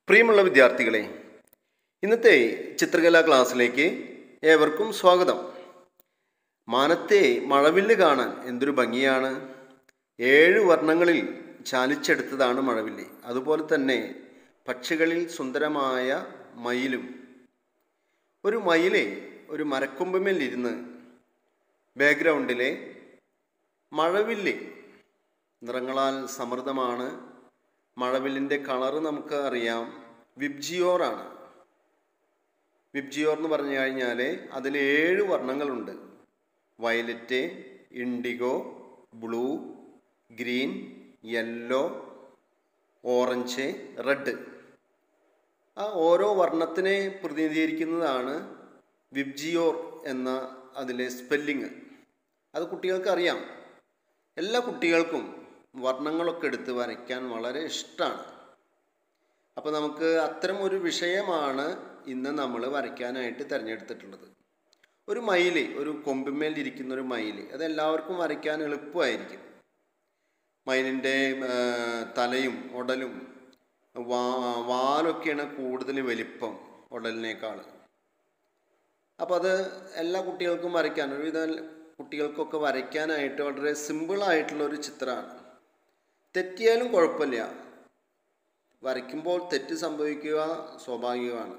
പ്രിയമുള്ള വിദ്യാർത്ഥികളെ ഇന്നത്തെ ചിത്രകലാ ക്ലാസ്സിലേക്ക് ഏവർക്കും സ്വാഗതം മാനത്തെ മഴവില്ല് കാണാൻ എന്തൊരു ഭംഗിയാണ് ഏഴ് വർണ്ണങ്ങളിൽ ചാലിച്ചെടുത്തതാണ് മഴവില്ല് അതുപോലെ തന്നെ പക്ഷികളിൽ സുന്ദരമായ മയിലും ഒരു മയിലെ ഒരു മരക്കൊമ്പുമേലിരുന്ന് ബാക്ക്ഗ്രൗണ്ടിലെ മഴവില്ല് നിറങ്ങളാൽ സമൃദ്ധമാണ് മഴവില്ലിൻ്റെ കളറ് നമുക്ക് അറിയാം വിബ്ജിയോറാണ് വിബ്ജിയോർ എന്ന് പറഞ്ഞു കഴിഞ്ഞാൽ അതിൽ ഏഴ് വർണ്ണങ്ങളുണ്ട് violet indigo blue green yellow orange red ആ ഓരോ വർണ്ണത്തിനെ പ്രതിനിധീകരിക്കുന്നതാണ് വിബ്ജിയോർ എന്ന അതിലെ സ്പെല്ലിങ് അത് കുട്ടികൾക്ക് അറിയാം എല്ലാ കുട്ടികൾക്കും വർണ്ണങ്ങളൊക്കെ എടുത്ത് വരയ്ക്കാൻ വളരെ ഇഷ്ടമാണ് അപ്പോൾ നമുക്ക് അത്തരം ഒരു വിഷയമാണ് ഇന്ന് നമ്മൾ വരയ്ക്കാനായിട്ട് തിരഞ്ഞെടുത്തിട്ടുള്ളത് ഒരു മയിൽ ഒരു കൊമ്പിന്മേൽ ഇരിക്കുന്ന ഒരു മയിൽ അത് എല്ലാവർക്കും വരയ്ക്കാൻ എളുപ്പമായിരിക്കും മയിലിൻ്റെ തലയും ഉടലും വാ വാലൊക്കെയാണ് കൂടുതൽ വലിപ്പം ഉടലിനേക്കാൾ അപ്പോൾ അത് എല്ലാ കുട്ടികൾക്കും വരയ്ക്കാൻ ഒരുവിധ കുട്ടികൾക്കൊക്കെ വരയ്ക്കാനായിട്ട് വളരെ സിമ്പിളായിട്ടുള്ള ഒരു ചിത്രമാണ് തെറ്റിയാലും കുഴപ്പമില്ല വരയ്ക്കുമ്പോൾ തെറ്റ് സംഭവിക്കുക സ്വാഭാവികമാണ്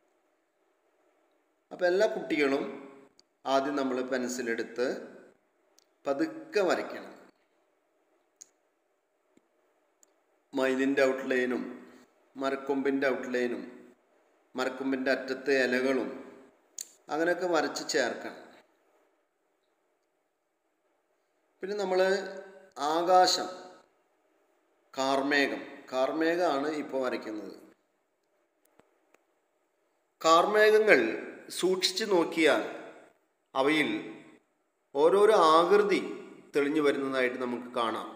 അപ്പോൾ എല്ലാ കുട്ടികളും ആദ്യം നമ്മൾ പെൻസിലെടുത്ത് പതുക്കെ വരയ്ക്കണം മയിലിൻ്റെ ഔട്ട്ലൈനും മരക്കൊമ്പിൻ്റെ ഔട്ട്ലൈനും മരക്കൊമ്പിൻ്റെ അറ്റത്തെ ഇലകളും അങ്ങനെയൊക്കെ വരച്ച് ചേർക്കണം പിന്നെ നമ്മൾ ആകാശം കാർമേഘം കാർമേഘമാണ് ഇപ്പോൾ വരയ്ക്കുന്നത് കാർമേഘങ്ങൾ സൂക്ഷിച്ചു നോക്കിയാൽ അവയിൽ ഓരോരോ ആകൃതി തെളിഞ്ഞു വരുന്നതായിട്ട് നമുക്ക് കാണാം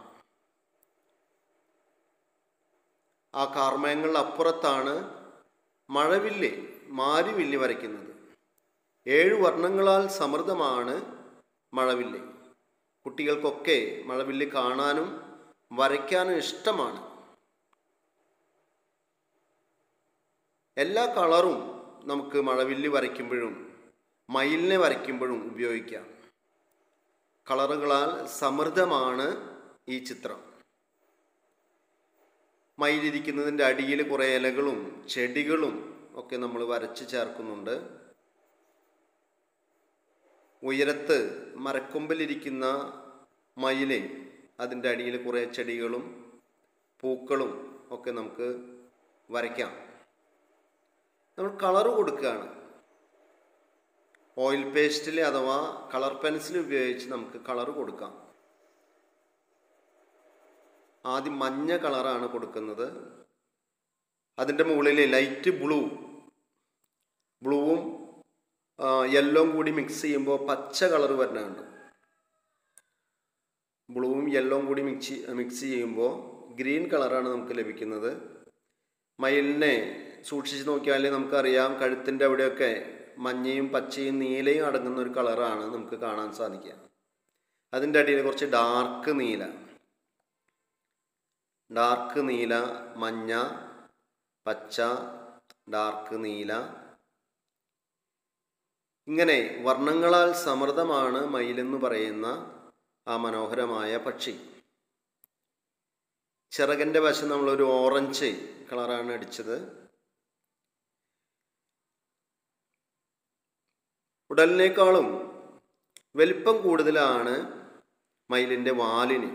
ആ കാർമേഘങ്ങളുടെ അപ്പുറത്താണ് മഴവില്ല് മാരിവില്ല് വരയ്ക്കുന്നത് ഏഴ് വർണ്ണങ്ങളാൽ സമൃദ്ധമാണ് മഴവില്ല് കുട്ടികൾക്കൊക്കെ മഴവില്ല് കാണാനും വരയ്ക്കാനും ഇഷ്ടമാണ് എല്ലാ കളറും നമുക്ക് മഴവില്ല് വരയ്ക്കുമ്പോഴും മയിലിനെ വരയ്ക്കുമ്പോഴും ഉപയോഗിക്കാം കളറുകളാൽ സമൃദ്ധമാണ് ഈ ചിത്രം മയിലിരിക്കുന്നതിൻ്റെ അടിയിൽ കുറേ ഇലകളും ചെടികളും ഒക്കെ നമ്മൾ വരച്ച് ചേർക്കുന്നുണ്ട് ഉയരത്ത് മരക്കൊമ്പിലിരിക്കുന്ന മയിലെ അതിൻ്റെ അടിയിൽ കുറേ ചെടികളും പൂക്കളും ഒക്കെ നമുക്ക് വരയ്ക്കാം നമ്മൾ കളറ് കൊടുക്കുകയാണ് ഓയിൽ പേസ്റ്റിൽ അഥവാ കളർ പെൻസിൽ ഉപയോഗിച്ച് നമുക്ക് കളറ് കൊടുക്കാം ആദ്യം മഞ്ഞ കളറാണ് കൊടുക്കുന്നത് അതിൻ്റെ മുകളിൽ ലൈറ്റ് ബ്ലൂ ബ്ലൂവും യെല്ലോയും കൂടി മിക്സ് ചെയ്യുമ്പോൾ പച്ച കളർ വരുന്നുണ്ട് ബ്ലൂവും യെല്ലോയും കൂടി മിക്സ് മിക്സ് ചെയ്യുമ്പോൾ ഗ്രീൻ കളറാണ് നമുക്ക് ലഭിക്കുന്നത് മയിലിനെ സൂക്ഷിച്ച് നോക്കിയാൽ നമുക്കറിയാം കഴുത്തിൻ്റെ അവിടെയൊക്കെ മഞ്ഞയും പച്ചയും നീലയും അടങ്ങുന്ന ഒരു കളറാണ് നമുക്ക് കാണാൻ സാധിക്കുക അതിൻ്റെ അടിയിൽ കുറച്ച് ഡാർക്ക് നീല ഡാർക്ക് നീല മഞ്ഞ പച്ച ഡാർക്ക് നീല ഇങ്ങനെ വർണ്ണങ്ങളാൽ സമൃദ്ധമാണ് മയിലെന്ന് പറയുന്ന ആ മനോഹരമായ പക്ഷി ചിറകൻ്റെ വശം നമ്മളൊരു ഓറഞ്ച് കളറാണ് അടിച്ചത് ഉടലിനേക്കാളും വലിപ്പം കൂടുതലാണ് മയിലിൻ്റെ വാലിന്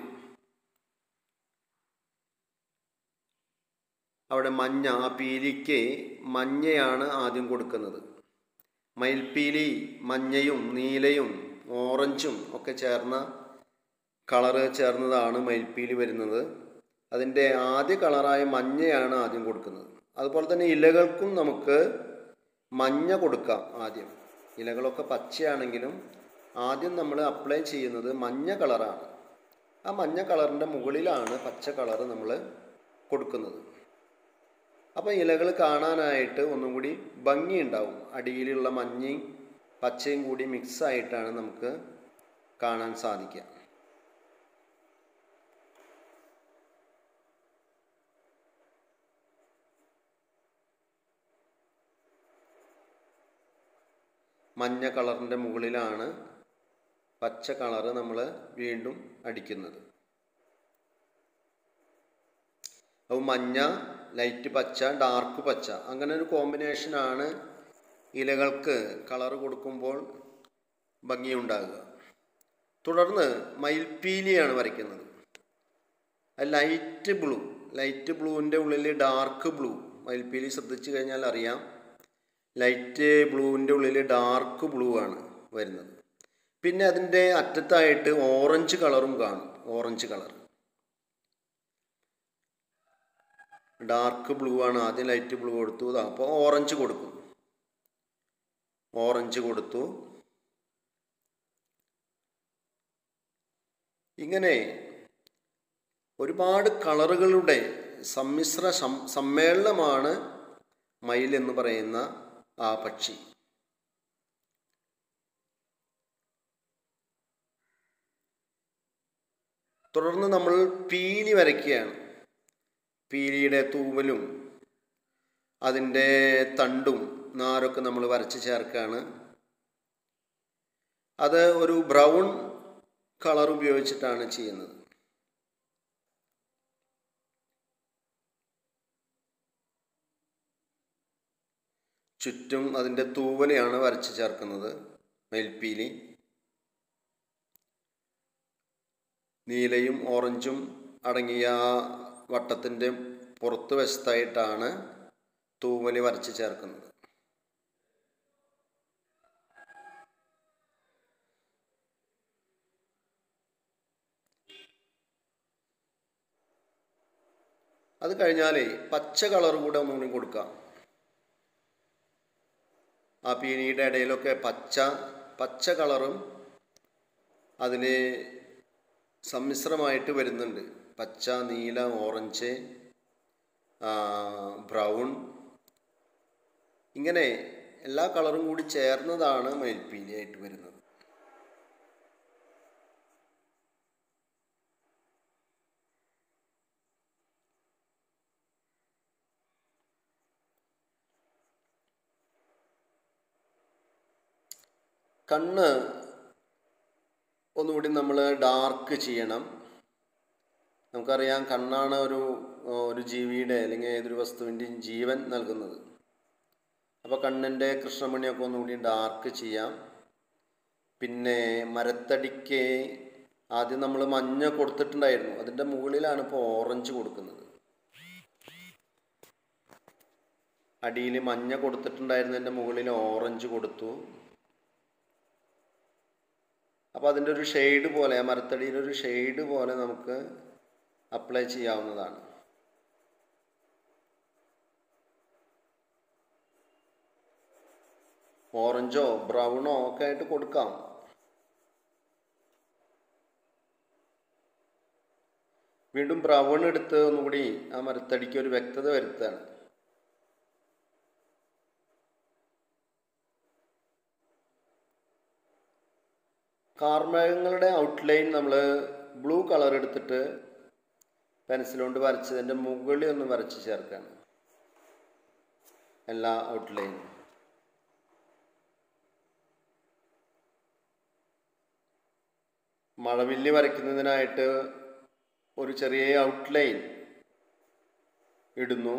അവിടെ മഞ്ഞ ആ പീലിക്ക് മഞ്ഞയാണ് ആദ്യം കൊടുക്കുന്നത് മയിൽപ്പീലി മഞ്ഞയും നീലയും ഓറഞ്ചും ഒക്കെ ചേർന്ന കളറ് ചേർന്നതാണ് മയിൽപ്പീലി വരുന്നത് അതിൻ്റെ ആദ്യ കളറായ മഞ്ഞയാണ് ആദ്യം കൊടുക്കുന്നത് അതുപോലെ തന്നെ ഇലകൾക്കും നമുക്ക് മഞ്ഞ കൊടുക്കാം ആദ്യം ഇലകളൊക്കെ പച്ചയാണെങ്കിലും ആദ്യം നമ്മൾ അപ്ലൈ ചെയ്യുന്നത് മഞ്ഞ കളറാണ് ആ മഞ്ഞ കളറിൻ്റെ മുകളിലാണ് പച്ച കളറ് നമ്മൾ കൊടുക്കുന്നത് അപ്പോൾ ഇലകൾ കാണാനായിട്ട് ഒന്നും കൂടി ഭംഗിയുണ്ടാവും അടിയിലുള്ള മഞ്ഞയും പച്ചയും കൂടി മിക്സ് ആയിട്ടാണ് നമുക്ക് കാണാൻ സാധിക്കുക മഞ്ഞ കളറിൻ്റെ മുകളിലാണ് പച്ച കളറ് നമ്മൾ വീണ്ടും അടിക്കുന്നത് അപ്പോൾ മഞ്ഞ ലൈറ്റ് പച്ച ഡാർക്ക് പച്ച അങ്ങനെ ഒരു കോമ്പിനേഷനാണ് ഇലകൾക്ക് കളർ കൊടുക്കുമ്പോൾ ഭംഗിയുണ്ടാകുക തുടർന്ന് മയിൽപ്പീലിയാണ് വരയ്ക്കുന്നത് ലൈറ്റ് ബ്ലൂ ലൈറ്റ് ബ്ലൂവിൻ്റെ ഉള്ളിൽ ഡാർക്ക് ബ്ലൂ മയിൽപ്പീലി ശ്രദ്ധിച്ചു കഴിഞ്ഞാൽ അറിയാം ലൈറ്റ് ബ്ലൂവിൻ്റെ ഉള്ളിൽ ഡാർക്ക് ബ്ലൂ ആണ് വരുന്നത് പിന്നെ അതിൻ്റെ അറ്റത്തായിട്ട് ഓറഞ്ച് കളറും കാണും ഓറഞ്ച് കളർ ഡാർക്ക് ബ്ലൂ ആണ് ആദ്യം ലൈറ്റ് ബ്ലൂ കൊടുത്തു അപ്പോൾ ഓറഞ്ച് കൊടുക്കും ഓറഞ്ച് കൊടുത്തു ഇങ്ങനെ ഒരുപാട് കളറുകളുടെ സമ്മിശ്ര സമ്മേളനമാണ് മയിൽ എന്ന് പറയുന്ന ആ പക്ഷി തുടർന്ന് നമ്മൾ പീലി വരയ്ക്കുകയാണ് പീലിയുടെ തൂവലും അതിൻ്റെ തണ്ടും നാരൊക്കെ നമ്മൾ വരച്ച് ചേർക്കുകയാണ് അത് ഒരു ബ്രൗൺ കളർ ഉപയോഗിച്ചിട്ടാണ് ചെയ്യുന്നത് ചുറ്റും അതിൻ്റെ തൂവലയാണ് വരച്ച് ചേർക്കുന്നത് മയിൽപ്പീലി നീലയും ഓറഞ്ചും അടങ്ങിയ ആ വട്ടത്തിൻ്റെ പുറത്ത് വശത്തായിട്ടാണ് തൂവല് വരച്ച് ചേർക്കുന്നത് അത് കഴിഞ്ഞാലേ പച്ച കളർ കൂടെ ഒന്നുകൂടി കൊടുക്കാം ആ പീനിയുടെ ഇടയിലൊക്കെ പച്ച പച്ച കളറും അതിൽ സമ്മിശ്രമായിട്ട് വരുന്നുണ്ട് പച്ച നീല ഓറഞ്ച് ബ്രൗൺ ഇങ്ങനെ എല്ലാ കളറും കൂടി ചേർന്നതാണ് മയിൽപ്പീലിയായിട്ട് വരുന്നത് കണ്ണ് ഒന്നുകൂടി നമ്മൾ ഡാർക്ക് ചെയ്യണം നമുക്കറിയാം കണ്ണാണ് ഒരു ഒരു ജീവിയുടെ അല്ലെങ്കിൽ ഏതൊരു വസ്തുവിൻ്റെയും ജീവൻ നൽകുന്നത് അപ്പോൾ കണ്ണിൻ്റെ കൃഷ്ണമണിയൊക്കെ ഒന്നുകൂടി ഡാർക്ക് ചെയ്യാം പിന്നെ മരത്തടിക്ക് ആദ്യം നമ്മൾ മഞ്ഞ കൊടുത്തിട്ടുണ്ടായിരുന്നു അതിൻ്റെ മുകളിലാണ് ഇപ്പോൾ ഓറഞ്ച് കൊടുക്കുന്നത് അടിയിൽ മഞ്ഞ കൊടുത്തിട്ടുണ്ടായിരുന്നതിൻ്റെ മുകളിൽ ഓറഞ്ച് കൊടുത്തു അപ്പോൾ അതിൻ്റെ ഒരു ഷെയ്ഡ് പോലെ ആ മരത്തടിയിൽ ഒരു ഷെയ്ഡ് പോലെ നമുക്ക് അപ്ലൈ ചെയ്യാവുന്നതാണ് ഓറഞ്ചോ ബ്രൗണോ ഒക്കെ ആയിട്ട് കൊടുക്കാം വീണ്ടും ബ്രൗൺ എടുത്ത് ഒന്നുകൂടി ആ മരത്തടിക്ക് ഒരു വ്യക്തത വരുത്തുകയാണ് കാർമേഘങ്ങളുടെ ഔട്ട്ലൈൻ നമ്മൾ ബ്ലൂ കളർ എടുത്തിട്ട് പെൻസിൽ കൊണ്ട് വരച്ചതിൻ്റെ മുകളിൽ ഒന്ന് വരച്ച് ചേർക്കുകയാണ് എല്ലാ ഔട്ട്ലൈനും മഴവില്ലി വരയ്ക്കുന്നതിനായിട്ട് ഒരു ചെറിയ ഔട്ട്ലൈൻ ഇടുന്നു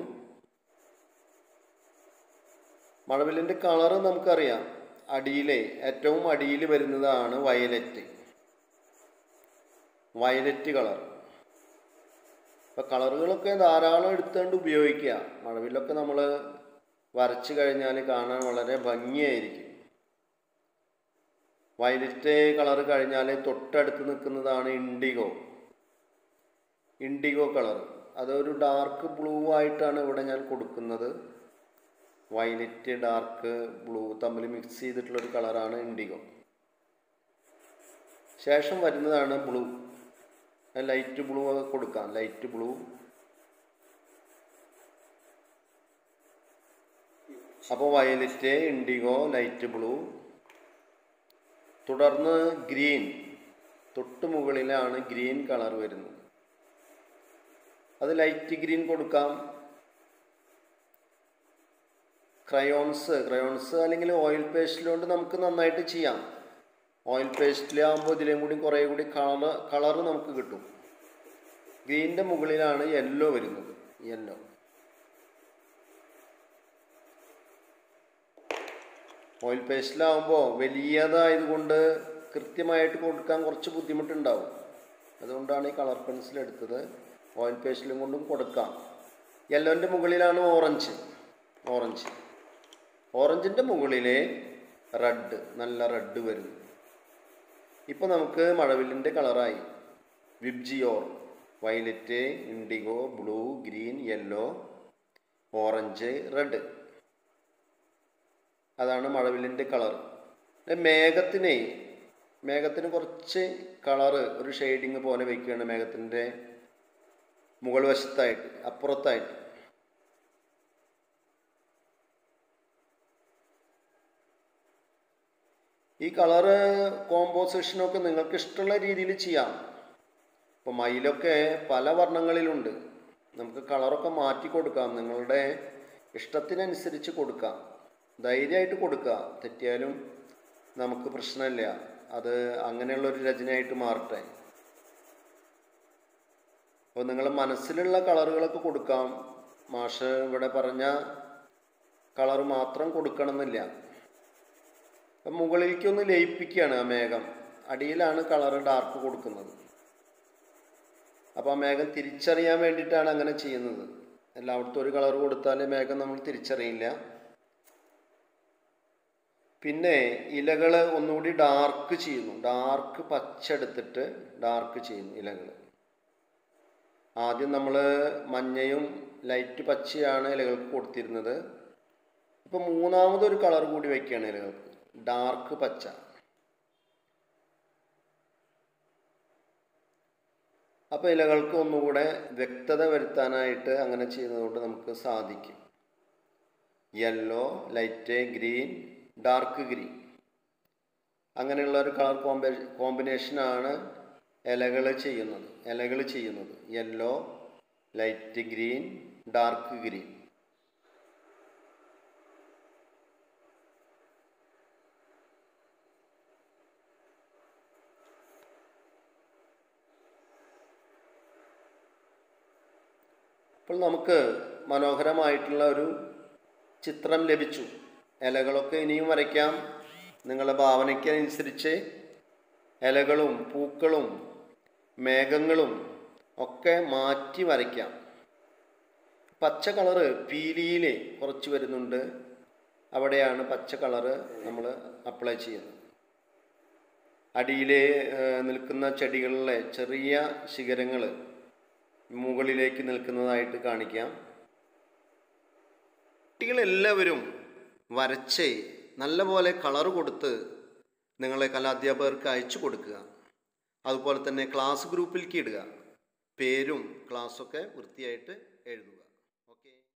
മഴവില്ലിൻ്റെ കളറ് നമുക്കറിയാം അടിയിലെ ഏറ്റവും അടിയിൽ വരുന്നതാണ് വയലറ്റ് വയലറ്റ് കളർ അപ്പോൾ കളറുകളൊക്കെ ധാരാളം എടുത്തുകൊണ്ട് ഉപയോഗിക്കുക മഴവില്ലൊക്കെ നമ്മൾ വരച്ച് കഴിഞ്ഞാൽ കാണാൻ വളരെ ഭംഗിയായിരിക്കും വയലറ്റ് കളർ കഴിഞ്ഞാൽ തൊട്ടടുത്ത് നിൽക്കുന്നതാണ് ഇൻഡിഗോ ഇൻഡിഗോ കളർ അതൊരു ഡാർക്ക് ബ്ലൂ ആയിട്ടാണ് ഇവിടെ ഞാൻ കൊടുക്കുന്നത് വയലറ്റ് ഡാർക്ക് ബ്ലൂ തമ്മിൽ മിക്സ് ചെയ്തിട്ടുള്ളൊരു കളറാണ് ഇൻഡിഗോ ശേഷം വരുന്നതാണ് ബ്ലൂ ലൈറ്റ് ബ്ലൂ കൊടുക്കാം ലൈറ്റ് ബ്ലൂ അപ്പോൾ വയലറ്റ് ഇൻഡിഗോ ലൈറ്റ് ബ്ലൂ തുടർന്ന് ഗ്രീൻ തൊട്ട് മുകളിലാണ് ഗ്രീൻ കളർ വരുന്നത് അത് ലൈറ്റ് ഗ്രീൻ കൊടുക്കാം ക്രയോൺസ് ക്രയോൺസ് അല്ലെങ്കിൽ ഓയിൽ പേസ്റ്റിലുകൊണ്ട് നമുക്ക് നന്നായിട്ട് ചെയ്യാം ഓയിൽ പേസ്റ്റിലാകുമ്പോൾ ഇതിലേയും കൂടി കുറേ കൂടി കളർ കളറ് നമുക്ക് കിട്ടും ഗ്രീനിൻ്റെ മുകളിലാണ് യെല്ലോ വരുന്നത് യെല്ലോ ഓയിൽ പേസ്റ്റിലാവുമ്പോൾ വലിയതായതുകൊണ്ട് കൃത്യമായിട്ട് കൊടുക്കാൻ കുറച്ച് ബുദ്ധിമുട്ടുണ്ടാവും അതുകൊണ്ടാണ് ഈ കളർ പെൻസിൽ എടുത്തത് ഓയിൽ പേസ്റ്റിലും കൊണ്ടും കൊടുക്കാം യെല്ലോൻ്റെ മുകളിലാണ് ഓറഞ്ച് ഓറഞ്ച് ഓറഞ്ചിൻ്റെ മുകളിൽ റെഡ് നല്ല റെഡ് വരുന്നു ഇപ്പോൾ നമുക്ക് മഴവില്ലിൻ്റെ കളറായി VIBGYOR violet indigo blue green yellow orange red അതാണ് മഴവില്ലിൻ്റെ കളർ മേഘത്തിനെ മേഘത്തിന് കുറച്ച് കളറ് ഒരു ഷെയ്ഡിങ് പോലെ വയ്ക്കുകയാണ് മേഘത്തിൻ്റെ മുകൾ വശത്തായിട്ട് അപ്പുറത്തായിട്ട് ഈ കളറ് കോമ്പോസിഷനൊക്കെ നിങ്ങൾക്ക് ഇഷ്ടമുള്ള രീതിയിൽ ചെയ്യാം ഇപ്പോൾ മയിലൊക്കെ പല വർണ്ണങ്ങളിലുണ്ട് നമുക്ക് കളറൊക്കെ മാറ്റി കൊടുക്കാം നിങ്ങളുടെ ഇഷ്ടത്തിനനുസരിച്ച് കൊടുക്കാം ധൈര്യമായിട്ട് കൊടുക്കുക തെറ്റിയാലും നമുക്ക് പ്രശ്നമില്ല അത് അങ്ങനെയുള്ളൊരു രചനയായിട്ട് മാറട്ടെ അപ്പോൾ നിങ്ങൾ മനസ്സിലുള്ള കളറുകളൊക്കെ കൊടുക്കാം മാഷ് ഇവിടെ പറഞ്ഞ കളർ മാത്രം കൊടുക്കണമെന്നില്ല അപ്പം മുകളിലേക്കൊന്ന് ലയിപ്പിക്കുകയാണ് ആ മേഘം അടിയിലാണ് കളർ ഡാർക്ക് കൊടുക്കുന്നത് അപ്പോൾ ആ മേഘം തിരിച്ചറിയാൻ വേണ്ടിയിട്ടാണ് അങ്ങനെ ചെയ്യുന്നത് എല്ലായിടത്തും ഒരു കളർ കൊടുത്താൽ മേഘം നമ്മൾ തിരിച്ചറിയില്ല പിന്നെ ഇലകൾ ഒന്നുകൂടി ഡാർക്ക് ചെയ്യുന്നു ഡാർക്ക് പച്ച എടുത്തിട്ട് ഡാർക്ക് ചെയ്യുന്നു ഇലകൾ ആദ്യം നമ്മൾ മഞ്ഞയും ലൈറ്റ് പച്ചയാണ് ഇലകൾക്ക് കൊടുത്തിരുന്നത് ഇപ്പോൾ മൂന്നാമതൊരു കളർ കൂടി വയ്ക്കുകയാണ് ഇലകൾക്ക് ഡാർക്ക് പച്ച അപ്പോൾ ഇലകൾക്ക് ഒന്നുകൂടെ വ്യക്തത വരുത്താനായിട്ട് അങ്ങനെ ചെയ്യുന്നതുകൊണ്ട് നമുക്ക് സാധിക്കും yellow light green dark green അങ്ങനെയുള്ള ഒരു കളർ കോമ്പ കോമ്പിനേഷനാണ് ഇലകൾ ചെയ്യുന്നത് ഇലകൾ ചെയ്യുന്നത് yellow light green dark green അപ്പോൾ നമുക്ക് മനോഹരമായിട്ടുള്ള ഒരു ചിത്രം ലഭിച്ചു ഇലകളൊക്കെ ഇനിയും വരയ്ക്കാം നിങ്ങളുടെ ഭാവനയ്ക്കനുസരിച്ച് ഇലകളും പൂക്കളും മേഘങ്ങളും ഒക്കെ മാറ്റി വരയ്ക്കാം പച്ച കളറ് പീലിയിൽ കുറച്ച് വരുന്നുണ്ട് അവിടെയാണ് പച്ച കളറ് നമ്മൾ അപ്ലൈ ചെയ്യുന്നത് അടിയിൽ നിൽക്കുന്ന ചെടികളിലെ ചെറിയ ശിഖരങ്ങൾ മുകളിലേക്ക് നിൽക്കുന്നതായിട്ട് കാണിക്കാം കുട്ടികളെല്ലാവരും വരച്ച് നല്ലപോലെ കളർ കൊടുത്ത് നിങ്ങളെ കലാധ്യാപകർക്ക് അയച്ചു കൊടുക്കുക അതുപോലെ തന്നെ ക്ലാസ് ഗ്രൂപ്പിലേക്ക് ഇടുക പേരും ക്ലാസ്സൊക്കെ വൃത്തിയായിട്ട് എഴുതുക